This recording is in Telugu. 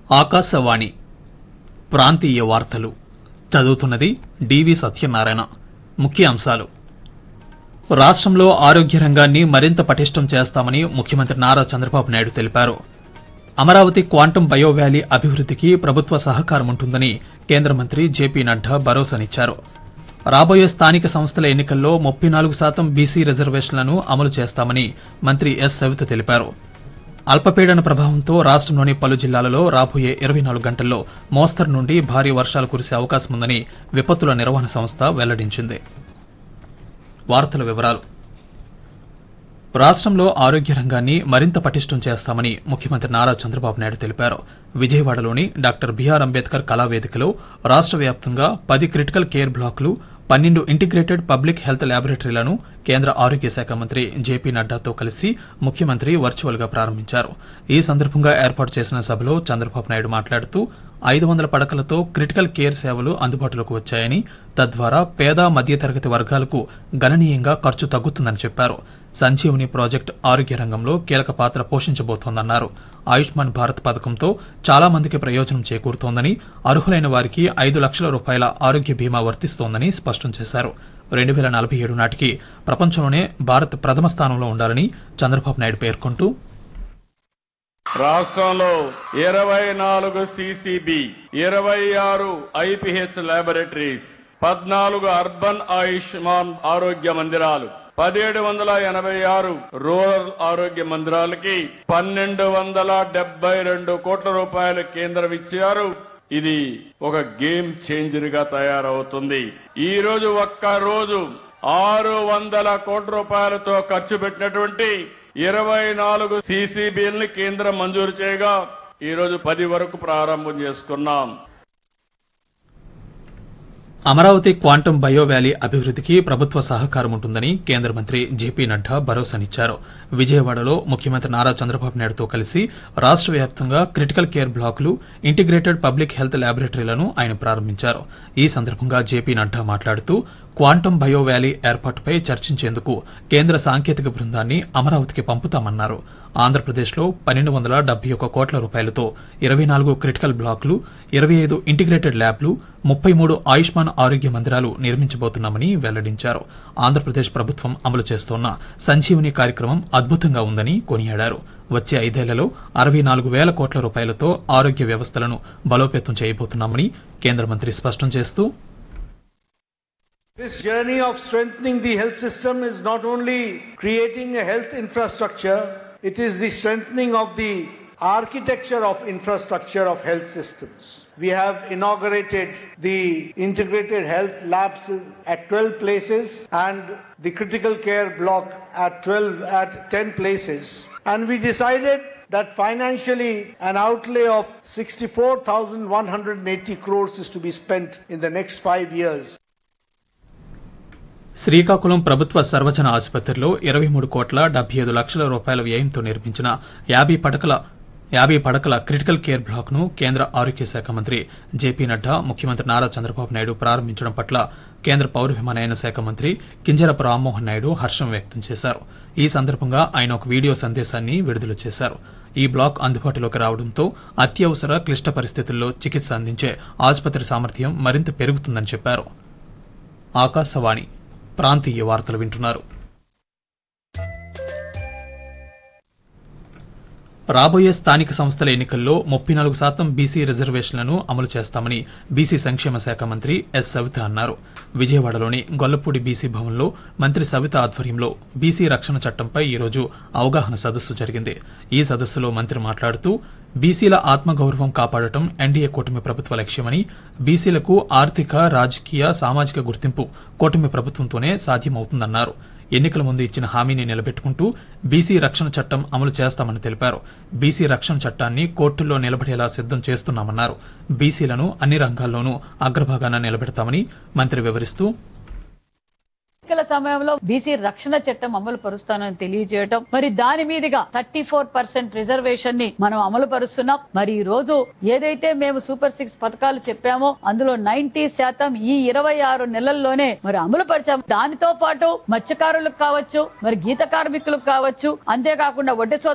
ఆకాశవాణి ప్రాంతీయ వార్తలు చదువుతున్నది డివి సత్యనారాయణ ముఖ్య అంశాలు రాష్ట్రంలో ఆరోగ్య రంగాన్ని మరింత పటిష్టం చేస్తామని ముఖ్యమంత్రి నారా చంద్రబాబు నాయుడు తెలిపారు అమరావతి క్వాంటం బయో వ్యాలీ అభివృద్ధికి ప్రభుత్వ సహకారం ఉంటుందని కేంద్ర మంత్రి జేపీ నడ్డా భరోసానిచ్చారు రాబోయే స్థానిక సంస్థల ఎన్నికల్లో ముప్పై నాలుగు శాతం బీసీ రిజర్వేషన్లను అమలు చేస్తామని మంత్రి ఎస్ సవిత తెలిపారు అల్పపీడన ప్రభావంతో రాష్ట్రంలోని పలు జిల్లాలలో రాబోయే ఇరవై నాలుగు గంటల్లో మోస్తరు నుండి భారీ వర్షాలు కురిసే అవకాశం ఉందని విపత్తుల నిర్వహణ సంస్థ వెల్లడించింది వార్తల వివరాలు రాష్ట్రంలో ఆరోగ్య రంగాన్ని మరింత పటిష్టం చేస్తామని ముఖ్యమంత్రి నారా చంద్రబాబు నాయుడు తెలిపారు విజయవాడలోని డాక్టర్ బిఆర్ అంబేద్కర్ కళావేదికలో రాష్ట్ర వ్యాప్తంగా పది క్రిటికల్ కేర్ బ్లాకులు పన్నెండు ఇంటిగ్రేటెడ్ పబ్లిక్ హెల్త్ ల్యాబొరేటరీలను కేంద్ర ఆరోగ్య శాఖ మంత్రి జేపీ నడ్డాతో కలిసి ముఖ్యమంత్రి వర్చువల్ గా ప్రారంభించారు ఈ సందర్భంగా ఏర్పాటు చేసిన సభలో చంద్రబాబు నాయుడు మాట్లాడుతూ ఐదు వందల పడకలతో క్రిటికల్ కేర్ సేవలు అందుబాటులోకి వచ్చాయని తద్వారా పేద మధ్యతరగతి వర్గాలకు గణనీయంగా ఖర్చు తగ్గుతుందని చెప్పారు సంజీవని ప్రాజెక్టు ఆరోగ్య రంగంలో కీలక పాత్ర పోషించబోతోందన్నారు ఆయుష్మాన్ భారత్ పథకంతో చాలా మందికి ప్రయోజనం చేకూరుతోందని అర్హులైన వారికి ఐదు లక్షల రూపాయల ఆరోగ్య బీమా వర్తిస్తోందని స్పష్టం చేశారు రెండు వేల నలభై ఏడు నాటికి ప్రపంచంలోనే భారత్ ప్రథమ స్థానంలో ఉండాలని చంద్రబాబు నాయుడు పేర్కొంటూ రాష్ట్రంలో ఇరవై నాలుగు సిసిబి ఇరవై ఆరు ఐపిహెచ్ ల్యాబొరేటరీస్ పద్నాలుగు అర్బన్ ఆయుష్మాన్ ఆరోగ్య మందిరాలు పదిహేడు వందల ఎనభై ఆరు రూరల్ ఆరోగ్య మందిరాలకి పన్నెండు వందల డెబ్బై రెండు కోట్ల రూపాయలు కేంద్రం ఇచ్చారు ఇది ఒక గేమ్ చేంజర్ గా తయారవుతుంది ఈ రోజు ఒక్క రోజు ఆరు వందల కోట్ల రూపాయలతో ఖర్చు పెట్టినటువంటి ఇరవై నాలుగు సిసిబిల్ని కేంద్రం మంజూరు చేయగా ఈ రోజు పది వరకు ప్రారంభం చేసుకున్నాం అమరావతి క్వాంటం బయో వ్యాలీ అభివృద్ధికి ప్రభుత్వ సహకారం ఉంటుందని కేంద్ర మంత్రి జేపీ నడ్డా భరోసానిచ్చారు విజయవాడలో ముఖ్యమంత్రి నారా చంద్రబాబు నాయుడుతో కలిసి రాష్ట్ర వ్యాప్తంగా క్రిటికల్ కేర్ బ్లాకులు ఇంటిగ్రేటెడ్ పబ్లిక్ హెల్త్ ల్యాబొరేటరీలను ఆయన ప్రారంభించారు ఈ సందర్భంగా జేపీ నడ్డా మాట్లాడుతూ క్వాంటం బయో వ్యాలీ ఏర్పాటుపై చర్చించేందుకు కేంద్ర సాంకేతిక బృందాన్ని అమరావతికి పంపుతామన్నారు ఆంధ్రప్రదేశ్లో పన్నెండు వందల డెబ్బై ఒక్క కోట్ల రూపాయలతో ఇరవై నాలుగు క్రిటికల్ బ్లాకులు ఇరవై ఐదు ఇంటిగ్రేటెడ్ ల్యాబ్లు ముప్పై మూడు ఆయుష్మాన్ ఆరోగ్య మందిరాలు నిర్మించబోతున్నామని వెల్లడించారు ఆంధ్రప్రదేశ్ ప్రభుత్వం అమలు చేస్తోన్న సంజీవని కార్యక్రమం అద్భుతంగా ఉందని కొనియాడారు వచ్చే ఐదేళ్లలో అరవై నాలుగు వేల కోట్ల రూపాయలతో ఆరోగ్య వ్యవస్థలను బలోపేతం చేయబోతున్నామని కేంద్ర మంత్రి స్పష్టం చేస్తూ This journey of strengthening the health system is not only creating a health infrastructure, it is the strengthening of the architecture of infrastructure of health systems. We have inaugurated the integrated health labs at 12 places and the critical care block at 12 at 10 places. And we decided that financially an outlay of 64,180 crores is to be spent in the next five years. Srikakulam ప్రభుత్వ సర్వజన ఆసుపత్రిలో ఇరవై మూడు కోట్ల డెబ్బై ఐదు లక్షల రూపాయల వ్యయంతో నిర్మించిన యాభై పడకల యాభై పడకల క్రిటికల్ కేర్ బ్లాక్ ను కేంద్ర ఆరోగ్య శాఖ మంత్రి జేపీ నడ్డా ముఖ్యమంత్రి నారా చంద్రబాబు నాయుడు ప్రారంభించడం పట్ల కేంద్ర పౌర విమానయాన శాఖ మంత్రి కింజరపు రామ్మోహన్ నాయుడు హర్షం వ్యక్తం చేశారు ఈ సందర్భంగా ఆయన ఒక వీడియో సందేశాన్ని విడుదల చేశారు ఈ బ్లాక్ అందుబాటులోకి రావడంతో అత్యవసర క్లిష్ట పరిస్థితుల్లో చికిత్స అందించే ఆసుపత్రి సామర్థ్యం మరింత పెరుగుతుందని చెప్పారు ఆకాశవాణి ప్రాంతీయ వార్తలు వింటున్నారు రాబోయే స్థానిక సంస్థల ఎన్నికల్లో ముప్పై నాలుగు శాతం బీసీ రిజర్వేషన్లను అమలు చేస్తామని బీసీ సంక్షేమ శాఖ మంత్రి ఎస్ సవిత అన్నారు విజయవాడలోని గొల్లపూడి బీసీ భవన్లో మంత్రి సవిత ఆధ్వర్యంలో బీసీ రక్షణ చట్టంపై ఈరోజు అవగాహన సదస్సు జరిగింది ఈ సదస్సులో మంత్రి మాట్లాడుతూ బీసీల ఆత్మగౌరవం కాపాడటం ఎన్డీఏ కూటమి ప్రభుత్వ లక్ష్యమని బీసీలకు ఆర్థిక రాజకీయ సామాజిక గుర్తింపు కూటమి ప్రభుత్వంతోనే సాధ్యమవుతుందన్నారు ఎన్నికల ముందు ఇచ్చిన హామీని నిలబెట్టుకుంటూ బీసీ రక్షణ చట్టం అమలు చేస్తామని తెలిపారు బీసీ రక్షణ చట్టాన్ని కోర్టుల్లో నిలబడేలా సిద్దం చేస్తున్నామన్నారు బీసీలను అన్ని రంగాల్లోనూ అగ్రభాగాన నిలబెడతామని మంత్రి వివరిస్తూ ఎన్నికల సమయంలో బీసీ రక్షణ చట్టం అమలు పరుస్తానని తెలియజేయటం మరి దాని మీదుగా థర్టీ ఫోర్ పర్సెంట్ రిజర్వేషన్ ని మనం అమలు పరుస్తున్నాం మరి ఈ రోజు ఏదైతే మేము సూపర్ సిక్స్ పథకాలు చెప్పామో అందులో నైన్టీ శాతం ఈ ఇరవై ఆరు నెలల్లోనే మరి అమలు పరిచాం దానితో పాటు మత్స్యకారులకు కావచ్చు మరి గీత కార్మికులకు కావచ్చు అంతేకాకుండా వడ్డీ